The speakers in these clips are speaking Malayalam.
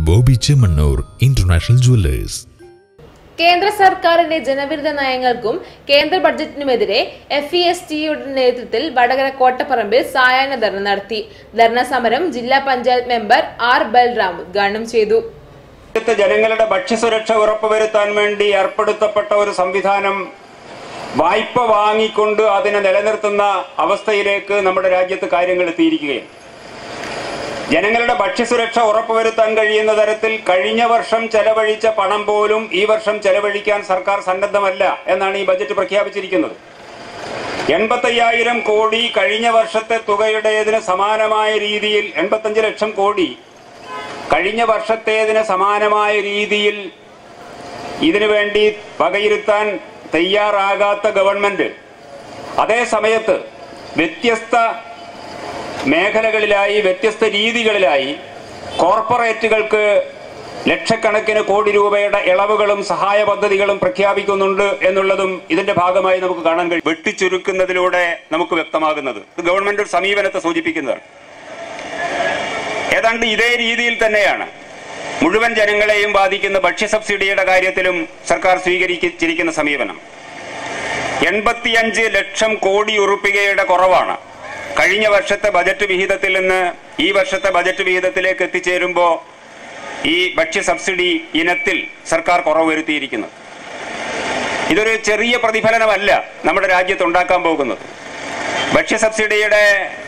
ബോബി ചെമ്മണ്ണൂർ ഇന്റർനാഷണൽ ജുവല്ലേഴ്സ് കേന്ദ്ര സർക്കാരിന്റെ ജനവിരുദ്ധ നയങ്ങൾക്കും കേന്ദ്ര ബഡ്ജറ്റിനുമെതിരെ എഫ് ഇ എസ് ടിയുടെ നേതൃത്വത്തിൽ വടകര കോട്ടപ്പറമ്പിൽ സായാഹ്ന ധർണ നടത്തി ധർണ സമരം ജില്ലാ പഞ്ചായത്ത് മെമ്പർ ആർ ബൽറാം ഉദ്ഘാടനം ചെയ്തു രാജ്യത്തെ ജനങ്ങളുടെ ഭക്ഷ്യസുരക്ഷ ഉറപ്പുവരുത്താൻ വേണ്ടി ഏർപ്പെടുത്തപ്പെട്ട ഒരു സംവിധാനം വായ്പ വാങ്ങിക്കൊണ്ട് അതിനെ നിലനിർത്തുന്ന അവസ്ഥയിലേക്ക് നമ്മുടെ രാജ്യത്ത് കാര്യങ്ങൾ എത്തിയിരിക്കുകയാണ് ജനങ്ങളുടെ ഭക്ഷ്യസുരക്ഷ ഉറപ്പുവരുത്താൻ കഴിയുന്ന തരത്തിൽ കഴിഞ്ഞ വർഷം ചെലവഴിച്ച പണം പോലും ഈ വർഷം ചെലവഴിക്കാൻ സർക്കാർ സന്നദ്ധമല്ല എന്നാണ് ഈ ബജറ്റ് പ്രഖ്യാപിച്ചിരിക്കുന്നത് എൺപത്തയ്യായിരം കോടി കഴിഞ്ഞ വർഷത്തെ തുകയുടേതിന് സമാനമായ രീതിയിൽ എൺപത്തഞ്ച് ലക്ഷം കോടി കഴിഞ്ഞ വർഷത്തേതിന് സമാനമായ രീതിയിൽ ഇതിനു വേണ്ടി വകയിരുത്താൻ തയ്യാറാകാത്ത ഗവൺമെന്റ് അതേ സമയത്ത് വ്യത്യസ്ത മേഖലകളിലായി വ്യത്യസ്ത രീതികളിലായി കോർപ്പറേറ്റുകൾക്ക് ലക്ഷക്കണക്കിന് കോടി രൂപയുടെ ഇളവുകളും സഹായ പദ്ധതികളും പ്രഖ്യാപിക്കുന്നുണ്ട് എന്നുള്ളതും ഇതിന്റെ ഭാഗമായി നമുക്ക് കാണാൻ കഴിയും വെട്ടിച്ചുരുക്കുന്നതിലൂടെ നമുക്ക് വ്യക്തമാകുന്നത് ഇത് ഗവൺമെന്റ് ഒരു സമീപനത്തെ സൂചിപ്പിക്കുന്നതാണ് ഏതാണ്ട് ഇതേ രീതിയിൽ തന്നെയാണ് മുഴുവൻ ജനങ്ങളെയും ബാധിക്കുന്ന ഭക്ഷ്യ സബ്സിഡിയുടെ കാര്യത്തിലും സർക്കാർ സ്വീകരിച്ചിരിക്കുന്ന സമീപനം എൺപത്തിയഞ്ച് ലക്ഷം കോടി ഉറുപ്പികയുടെ കുറവാണ് കഴിഞ്ഞ വർഷത്തെ ബജറ്റ് വിഹിതത്തിൽ നിന്ന് ഈ വർഷത്തെ ബജറ്റ് വിഹിതത്തിലേക്ക് എത്തിച്ചേരുമ്പോൾ ഈ ഭക്ഷ്യ സബ്സിഡി ഇനത്തിൽ സർക്കാർ കുറവ് വരുത്തിയിരിക്കുന്നത് ഇതൊരു ചെറിയ പ്രതിഫലനമല്ല നമ്മുടെ രാജ്യത്ത് ഉണ്ടാക്കാൻ പോകുന്നത് ഭക്ഷ്യ സബ്സിഡിയുടെ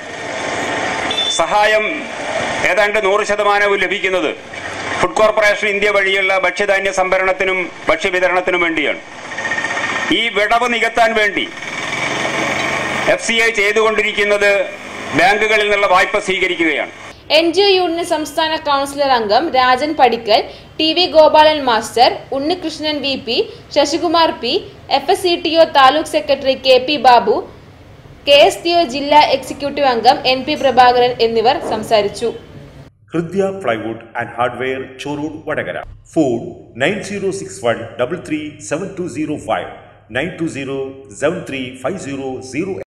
സഹായം ഏതാണ്ട് നൂറ് ശതമാനവും ലഭിക്കുന്നത് ഫുഡ് കോർപ്പറേഷൻ ഇന്ത്യ വഴിയുള്ള ഭക്ഷ്യധാന്യ സംഭരണത്തിനും ഭക്ഷ്യവിതരണത്തിനും വേണ്ടിയാണ് ഈ വിടവ് നികത്താൻ വേണ്ടി എഫ് സി ഐ ചെയ്തുകൊണ്ടിരിക്കുന്നത് ബാങ്കുകളിൽ നിന്നുള്ള വായ്പ സ്വീകരിക്കുകയാണ് എൻ ജി ഒ യൂണിയൻ സംസ്ഥാന കൗൺസിലർ അംഗം Rajan Padikkal T V Gopalan master Unnikrishnan V P Sasikumar P F S C T O taluk secretary K P Babu K S T O ജില്ലാ എക്സിക്യൂട്ടീവ് അംഗം എൻ പി പ്രഭാകരൻ എന്നിവർ സംസാരിച്ചു Hridya plywood and hardware Chorur Vadakara phone nine zero six one double three seven two zero five nine two zero seven three five zero zero